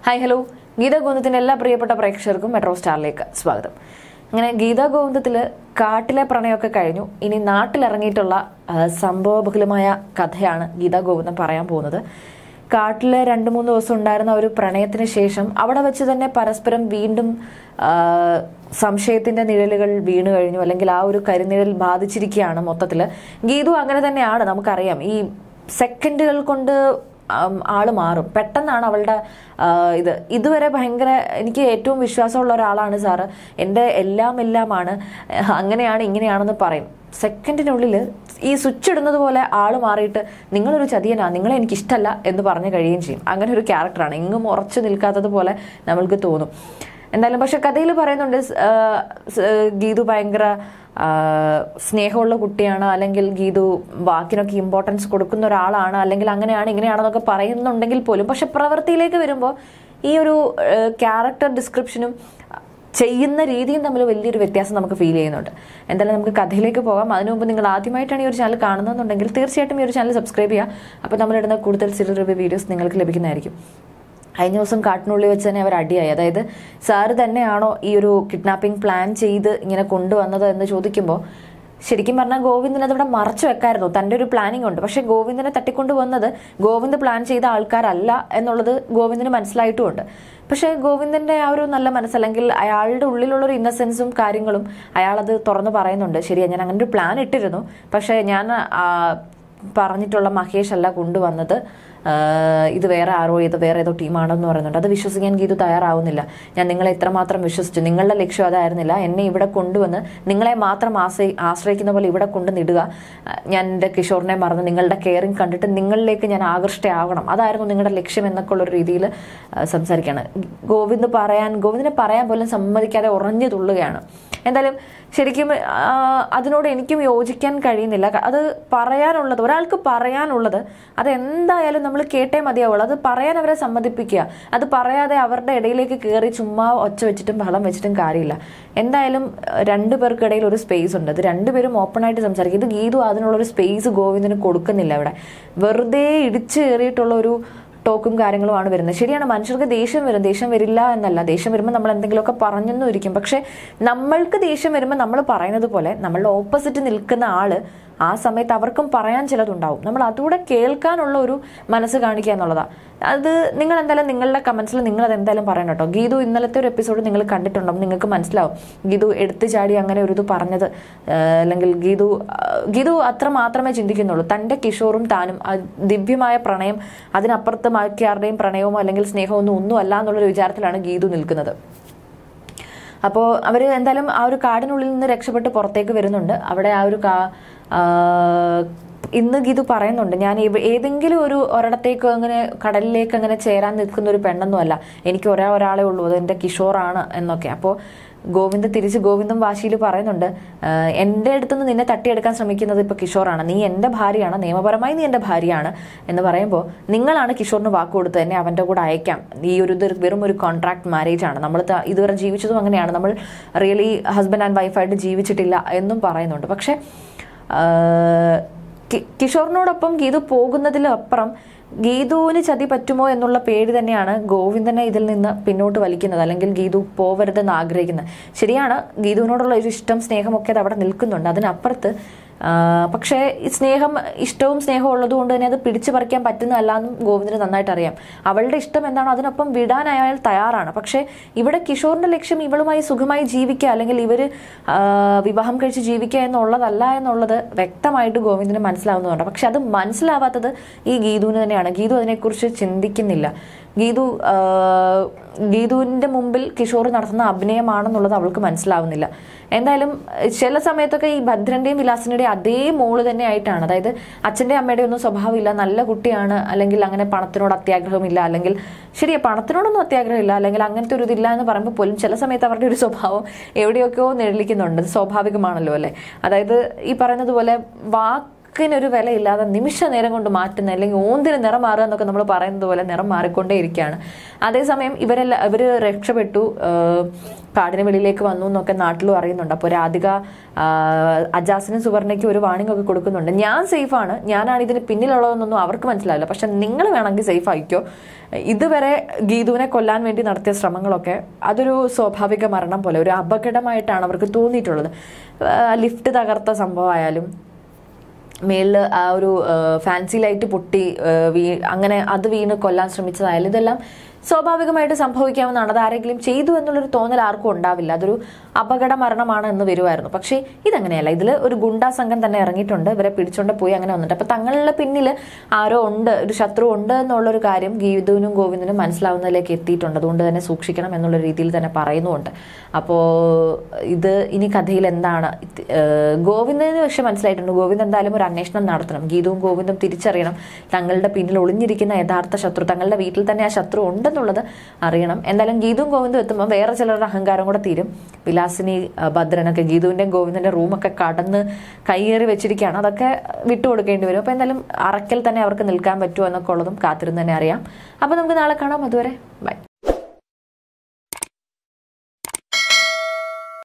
hi hello Gita ഗോവിന്ദത്തിന്റെ എല്ലാ പ്രിയപ്പെട്ട പ്രേക്ഷകർക്കും മെട്രോ സ്റ്റാറിലേക്ക് സ്വാഗതം അങ്ങനെ ഗീതാ ഗോവിന്ദത്തിൽ കാട്ടിലെ പ്രണയമൊക്കെ കഴിഞ്ഞു ഇനി നാട്ടിലിറങ്ങിയിട്ടുള്ള ആ, സംഭവബഹുലമായ കഥയാണ് ഗീതാ ഗോവിന്ദൻ പറയാൻ പോകുന്നത് കാട്ടിലെ രണ്ട് മൂന്ന് ദിവസം ഉണ്ടായിരുന്ന ഒരു പ്രണയത്തിന് ശേഷം അവിടെ വെച്ച് തന്നെ പരസ്പരം വീണ്ടും ആ, സംശയത്തിന്റെ നിഴലുകൾ വീണു കഴിഞ്ഞു അല്ലെങ്കിൽ ആ ഒരു കരിനിഴൽ ബാധിച്ചിരിക്കുകയാണ് മൊത്തത്തിൽ ഗീതു അങ്ങനെ തന്നെയാണ് നമുക്കറിയാം ഈ സെക്കൻഡുകൾ കൊണ്ട് ആം, ആള് മാറും പെട്ടെന്നാണ് അവളുടെ ആ, ഇത് ഇതുവരെ ഭയങ്കര എനിക്ക് ഏറ്റവും വിശ്വാസമുള്ള ഒരാളാണ് സാറ് എൻ്റെ എല്ലാം എല്ലാമാണ് അങ്ങനെയാണ് ഇങ്ങനെയാണെന്ന് പറയും സെക്കൻഡിനുള്ളിൽ ഈ സ്വിച്ച് ഇടുന്നത് പോലെ ആള് മാറിയിട്ട് നിങ്ങളൊരു ചതിയനാ നിങ്ങളെ എനിക്ക് ഇഷ്ടമല്ല എന്ന് പറഞ്ഞു കഴിയുകയും ചെയ്യും അങ്ങനെ ഒരു ക്യാരക്ടറാണ് എങ്ങും ഉറച്ചു നിൽക്കാത്തത് പോലെ നമ്മൾക്ക് തോന്നും എന്തായാലും പക്ഷെ കഥയിൽ പറയുന്നുണ്ട് സ്- ആ, സ്- ഗീതു ഭയങ്കര ആ, സ്നേഹമുള്ള കുട്ടിയാണ് അല്ലെങ്കിൽ ഗീതു വാക്കിനൊക്കെ ഇമ്പോർട്ടൻസ് കൊടുക്കുന്ന ഒരാളാണ് അല്ലെങ്കിൽ അങ്ങനെയാണ് ഇങ്ങനെയാണെന്നൊക്കെ പറയുന്നുണ്ടെങ്കിൽ പോലും പക്ഷെ പ്രവൃത്തിയിലേക്ക് വരുമ്പോൾ ഈ ഒരു ക്യാരക്ടർ ഡിസ്ക്രിപ്ഷനും ചെയ്യുന്ന രീതിയും തമ്മിൽ വലിയൊരു വ്യത്യാസം നമുക്ക് ഫീൽ ചെയ്യുന്നുണ്ട് എന്തായാലും നമുക്ക് കഥയിലേക്ക് പോകാം അതിനു മുമ്പ് നിങ്ങൾ ആദ്യമായിട്ടാണ് ഈ ഒരു ചാനൽ കാണുന്നതെന്നുണ്ടെങ്കിൽ തീർച്ചയായിട്ടും ഈ ഒരു ചാനൽ സബ്സ്ക്രൈബ് ചെയ്യുക അപ്പോൾ നമ്മളിടുന്ന കൂടുതൽ സീരിയൽ റിവ്യൂ വീഡിയോസ് നിങ്ങൾക്ക് ലഭിക്കുന്നതായിരിക്കും കഴിഞ്ഞ ദിവസം കാട്ടിനുള്ളിൽ വെച്ച് തന്നെ അവർ അടിയായി അതായത് സാറ് തന്നെയാണോ ഈ ഒരു കിഡ്നാപ്പിംഗ് പ്ലാൻ ചെയ്ത് ഇങ്ങനെ കൊണ്ടുവന്നത് എന്ന് ചോദിക്കുമ്പോൾ ശരിക്കും പറഞ്ഞാൽ ഗോവിന്ദൻ അതിവിടെ മറച്ചു വെക്കായിരുന്നു തൻ്റെ ഒരു പ്ലാനിങ് ഉണ്ട് പക്ഷേ ഗോവിന്ദനെ തട്ടിക്കൊണ്ടു വന്നത് ഗോവിന്ദ് പ്ലാൻ ചെയ്ത ആൾക്കാരല്ല എന്നുള്ളത് ഗോവിന്ദന് മനസ്സിലായിട്ടുമുണ്ട് പക്ഷേ ഗോവിന്ദന്റെ ആ ഒരു നല്ല മനസ്സ് അല്ലെങ്കിൽ അയാളുടെ ഉള്ളിലുള്ള ഒരു ഇന്നസെൻസും കാര്യങ്ങളും അയാളത് തുറന്നു പറയുന്നുണ്ട് ശരിയാ ഞാൻ അങ്ങനെ ഒരു പ്ലാൻ ഇട്ടിരുന്നു പക്ഷേ ഞാൻ ആ, പറഞ്ഞിട്ടുള്ള മഹേഷ് അല്ല കൊണ്ടുവന്നത് ആഹ് ഇത് വേറെ ആരോ ഇത് വേറെ ഏതോ ടീമാണെന്ന് പറയുന്നുണ്ട് അത് വിശ്വസിക്കാൻ ഗീതു തയ്യാറാവുന്നില്ല ഞാൻ നിങ്ങളെ ഇത്രമാത്രം വിശ്വസിച്ചു നിങ്ങളുടെ ലക്ഷ്യം അതായിരുന്നില്ല എന്നെ ഇവിടെ കൊണ്ടുവന്ന് നിങ്ങളെ മാത്രം ആശ്രയി ആശ്രയിക്കുന്ന പോലെ ഇവിടെ കൊണ്ട് നിടുക ആഹ് ഞാൻ എൻ്റെ കിഷോറിനെ മറന്ന് നിങ്ങളുടെ കെയറിങ് കണ്ടിട്ട് നിങ്ങളിലേക്ക് ഞാൻ ആകൃഷ്ടയാകണം അതായിരുന്നു നിങ്ങളുടെ ലക്ഷ്യം എന്നൊക്കെ ഉള്ള ഒരു രീതിയിൽ സംസാരിക്കുകയാണ് ഗോവിന്ദ് പറയാൻ ഗോവിന്ദിനെ പറയാൻ പോലും സമ്മതിക്കാതെ ഉറഞ്ഞു തുള്ളുകയാണ് എന്തായാലും ശരിക്കും ആ, അതിനോട് എനിക്കും യോജിക്കാൻ കഴിയുന്നില്ല ക- അത് പറയാനുള്ളത് ഒരാൾക്ക് പറയാനുള്ളത് അത് എന്തായാലും നമ്മൾ കേട്ടേ മതിയാവുള്ളൂ അത് പറയാൻ അവരെ സമ്മതിപ്പിക്കുക അത് പറയാതെ അവരുടെ ഇടയിലേക്ക് കയറി ചുമ്മാ ഒച്ച വെച്ചിട്ടും ബഹളം വെച്ചിട്ടും കാര്യമില്ല എന്തായാലും അഹ് രണ്ടു പേർക്കിടയിൽ ഒരു സ്പേസ് ഉണ്ട് അത് രണ്ടുപേരും ഓപ്പൺ ആയിട്ട് സംസാരിക്കും ഇത് ഗീതു അതിനുള്ളൊരു സ്പേസ് ഗോവിന്ദന് കൊടുക്കുന്നില്ല ഇവിടെ വെറുതെ ഇടിച്ചു കയറിയിട്ടുള്ള ഒരു ടോക്കും കാര്യങ്ങളുമാണ് വരുന്നത് ശരിയാണ് മനുഷ്യർക്ക് ദേഷ്യം വരും ദേഷ്യം വരില്ല എന്നല്ല ദേഷ്യം വരുമ്പോൾ നമ്മൾ എന്തെങ്കിലുമൊക്കെ പറഞ്ഞെന്നും ഇരിക്കും പക്ഷെ നമ്മൾക്ക് ദേഷ്യം വരുമ്പോൾ നമ്മൾ പറയുന്നത് പോലെ നമ്മളുടെ ഓപ്പോസിറ്റ് നിൽക്കുന്ന ആള് ആ സമയത്ത് അവർക്കും പറയാൻ ചിലതുണ്ടാവും നമ്മൾ അതുകൂടെ കേൾക്കാനുള്ള ഒരു മനസ്സ് കാണിക്കുക എന്നുള്ളതാണ് അത് നിങ്ങൾ എന്തായാലും നിങ്ങളുടെ കമന്റ്സിൽ നിങ്ങൾ അത് എന്തായാലും പറയണം കേട്ടോ ഗീതു ഇന്നലത്തെ ഒരു എപ്പിസോഡ് നിങ്ങൾ കണ്ടിട്ടുണ്ടാവും നിങ്ങൾക്ക് മനസ്സിലാവും ഗീതു എടുത്തു ചാടി അങ്ങനെ ഒരു ഇത് പറഞ്ഞത് ആ, അല്ലെങ്കിൽ ഗീതു ആ, ഗീതു അത്ര മാത്രമേ ചിന്തിക്കുന്നുള്ളൂ തൻ്റെ കിഷോറും താനും ആ ദിവ്യമായ പ്രണയം അതിനപ്പുറത്ത് ബാക്കി ആരുടെയും പ്രണയമോ അല്ലെങ്കിൽ സ്നേഹമോ ഒന്നും ഒന്നും അല്ല എന്നുള്ളൊരു വിചാരത്തിലാണ് ഗീതു നിൽക്കുന്നത് അപ്പോൾ അവർ എന്തായാലും ആ ഒരു കാടിനുള്ളിൽ നിന്ന് രക്ഷപ്പെട്ട് പുറത്തേക്ക് വരുന്നുണ്ട് അവിടെ ആ ഒരു കാ ആ, ഇന്ന് ഗീതു പറയുന്നുണ്ട് ഞാൻ ഇവ- ഏതെങ്കിലും ഒരു ഒരിടത്തേക്ക് അങ്ങനെ കടലിലേക്ക് അങ്ങനെ ചേരാൻ നിൽക്കുന്ന ഒരു പെണ്ണൊന്നും അല്ല എനിക്ക് ഒരേ ഒരാളെ ഉള്ളൂ അത് എൻ്റെ കിഷോറാണ് എന്നൊക്കെ അപ്പോൾ ഗോവിന്ദ് തിരിച്ച് ഗോവിന്ദം വാശിയിൽ പറയുന്നുണ്ട് "ആഹ് എൻ്റെ അടുത്തുനിന്ന് നിന്നെ തട്ടിയെടുക്കാൻ ശ്രമിക്കുന്നത് ഇപ്പോൾ കിഷോറാണ് നീ എൻ്റെ ഭാര്യയാണ് നിയമപരമായി നീ എൻ്റെ ഭാര്യയാണ് എന്ന് പറയുമ്പോൾ നിങ്ങളാണ് കിഷോറിന് വാക്ക് കൊടുത്തത് എന്നെ അവൻ്റെ കൂടെ അയക്കാം ഈ ഒരു ഇത് വെറും ഒരു കോൺട്രാക്ട് മാരേജ് ആണ് നമ്മൾ ത- ഇതുവരെ ജീവിച്ചതും അങ്ങനെയാണ് നമ്മൾ റിയലി ഹസ്ബൻഡ് ആൻഡ് വൈഫായിട്ട് ജീവിച്ചിട്ടില്ല എന്നും പറയുന്നുണ്ട് പക്ഷേ ആഹ് കി- കിഷോറിനോടൊപ്പം ഗീതു പോകുന്നതിലപ്പുറം ഗീതുവിന് ചതി പറ്റുമോ എന്നുള്ള പേടി തന്നെയാണ് ഗോവിന്ദനെ ഇതിൽ നിന്ന് പിന്നോട്ട് വലിക്കുന്നത് അല്ലെങ്കിൽ ഗീതു പോവരുതെന്ന് ആഗ്രഹിക്കുന്നത് ശരിയാണ് ഗീതുവിനോടുള്ള ഒരു ഇഷ്ടം സ്നേഹമൊക്കെ അത് അവിടെ നിൽക്കുന്നുണ്ട് അതിനപ്പുറത്ത് ആ, പക്ഷേ ഈ സ്നേഹം ഇഷ്ടവും സ്നേഹവും ഉള്ളത് കൊണ്ട് തന്നെ അത് പിടിച്ചു പറിക്കാൻ പറ്റുന്നതല്ല എന്നും ഗോവിന്ദന് നന്നായിട്ട് അറിയാം അവളുടെ ഇഷ്ടം എന്താണോ അതിനൊപ്പം വിടാൻ അയാൾ തയ്യാറാണ് പക്ഷേ ഇവിടെ കിഷോറിന്റെ ലക്ഷ്യം ഇവളുമായി സുഖമായി ജീവിക്കുക അല്ലെങ്കിൽ ഇവര് ആ, വിവാഹം കഴിച്ച് ജീവിക്കുക എന്നുള്ളതല്ല എന്നുള്ളത് വ്യക്തമായിട്ട് ഗോവിന്ദന് മനസ്സിലാവുന്നതുണ്ട് പക്ഷെ അത് മനസ്സിലാവാത്തത് ഈ ഗീതുവിന് തന്നെയാണ് ഗീതു അതിനെക്കുറിച്ച് ചിന്തിക്കുന്നില്ല ഗീതു ആ, ഗീതുവിന്റെ മുമ്പിൽ കിഷോർ നടത്തുന്ന അഭിനയമാണെന്നുള്ളത് അവൾക്ക് മനസ്സിലാവുന്നില്ല എന്തായാലും ചില സമയത്തൊക്കെ ഈ ഭദ്രന്റെയും വിലാസിന്റെയും അതേ മോള് തന്നെ ആയിട്ടാണ് അതായത് അച്ഛന്റെ അമ്മയുടെ ഒന്നും സ്വഭാവമില്ല നല്ല കുട്ടിയാണ് അല്ലെങ്കിൽ അങ്ങനെ പണത്തിനോട് അത്യാഗ്രഹമില്ല അല്ലെങ്കിൽ ശരിയാ പണത്തിനോടൊന്നും അത്യാഗ്രഹമില്ല അല്ലെങ്കിൽ അങ്ങനത്തെ ഒരു ഇതില്ല എന്ന് പറയുമ്പോൾ പോലും ചില സമയത്ത് അവരുടെ ഒരു സ്വഭാവം എവിടെയൊക്കെയോ നിഴലിക്കുന്നുണ്ട് അത് സ്വാഭാവികമാണല്ലോ അല്ലെ അതായത് ഈ പറയുന്നത് പോലെ വാക്ക് വാക്കിനൊരു വിലയില്ലാതെ നിമിഷ നേരം കൊണ്ട് മാറ്റുന്ന അല്ലെങ്കിൽ ഓന്തിന് നിറം മാറുക എന്നൊക്കെ നമ്മൾ പറയുന്നത് പോലെ നിറം മാറിക്കൊണ്ടേയിരിക്കുകയാണ് അതേസമയം ഇവരെല്ലാം ഇവർ രക്ഷപ്പെട്ടു ആഹ് കാടിന് വെളിയിലേക്ക് വന്നു എന്നൊക്കെ നാട്ടിലും അറിയുന്നുണ്ട് അപ്പോൾ രാധിക ആഹ് അജാസിനും സുവർണയ്ക്കും ഒരു വാണിംഗ് ഒക്കെ കൊടുക്കുന്നുണ്ട് ഞാൻ സേഫാണ് ഞാനാണ് ഇതിന് പിന്നിലുള്ളതെന്നൊന്നും അവർക്ക് മനസ്സിലാവില്ല പക്ഷെ നിങ്ങൾ വേണമെങ്കിൽ സേഫ് ആയിക്കോ ഇതുവരെ ഗീതുവിനെ കൊല്ലാൻ വേണ്ടി നടത്തിയ ശ്രമങ്ങളൊക്കെ അതൊരു സ്വാഭാവിക മരണം പോലെ ഒരു അപകടമായിട്ടാണ് അവർക്ക് തോന്നിയിട്ടുള്ളത് ആഹ് ലിഫ്റ്റ് തകർത്ത സംഭവമായാലും മേളിൽ ആ ഒരു ഫാൻസി ലൈറ്റ് പൊട്ടി ആ, വീ അങ്ങനെ അത് വീണ് കൊല്ലാൻ ശ്രമിച്ചതായാലും ഇതെല്ലാം സ്വാഭാവികമായിട്ട് സംഭവിക്കാവുന്നതാണ് അത് ആരെങ്കിലും ചെയ്തു എന്നുള്ളൊരു തോന്നൽ ആർക്കും ഉണ്ടാവില്ല അതൊരു അപകട മരണമാണ് എന്ന് വരുമായിരുന്നു പക്ഷേ ഇതങ്ങനെയല്ല ഇതിൽ ഒരു ഗുണ്ടാ സംഘം തന്നെ ഇറങ്ങിയിട്ടുണ്ട് ഇവരെ പിടിച്ചോണ്ട് പോയി അങ്ങനെ വന്നിട്ട് അപ്പൊ തങ്ങളുടെ പിന്നിൽ ആരോ ഉണ്ട് ഒരു ശത്രു ഉണ്ട് എന്നുള്ളൊരു കാര്യം ഗീതുവിനും ഗോവിന്ദനും മനസ്സിലാവുന്നതിലേക്ക് എത്തിയിട്ടുണ്ട് അതുകൊണ്ട് തന്നെ സൂക്ഷിക്കണം എന്നുള്ള രീതിയിൽ തന്നെ പറയുന്നുമുണ്ട് അപ്പോൾ ഇത് ഇനി കഥയിൽ എന്താണ് ഇത്, ഏഹ്, ഗോവിന്ദന് പക്ഷെ മനസ്സിലായിട്ടുണ്ട് ഗോവിന്ദ് എന്തായാലും ഒരു അന്വേഷണം നടത്തണം ഗീതവും ഗോവിന്ദും തിരിച്ചറിയണം തങ്ങളുടെ പിന്നിൽ ഒളിഞ്ഞിരിക്കുന്ന യഥാർത്ഥ ശത്രു തങ്ങളുടെ വീട്ടിൽ തന്നെ ആ ശത്രു ഉണ്ടെന്നുള്ളത് അറിയണം എന്തായാലും ഗീതവും ഗോവിന്ദും എത്തുമ്പോൾ വേറെ ചിലരുടെ അഹങ്കാരം കൂടെ തീരും വിലാസിനി ആ, ഭദ്രനൊക്കെ ഗീതുവിന്റെയും ഗോവിന്ദന്റെ റൂമൊക്കെ കടന്ന് കയ്യേറി വെച്ചിരിക്കുകയാണ് അതൊക്കെ വിട്ടുകൊടുക്കേണ്ടി വരും അപ്പോൾ എന്തായാലും അറക്കൽ തന്നെ അവർക്ക് നിൽക്കാൻ പറ്റുമോ എന്നൊക്കെ ഉള്ളതും കാത്തിരുന്ന് തന്നെ അറിയാം അപ്പോൾ നമുക്ക് നാളെ കാണാം അതുവരെ ബൈ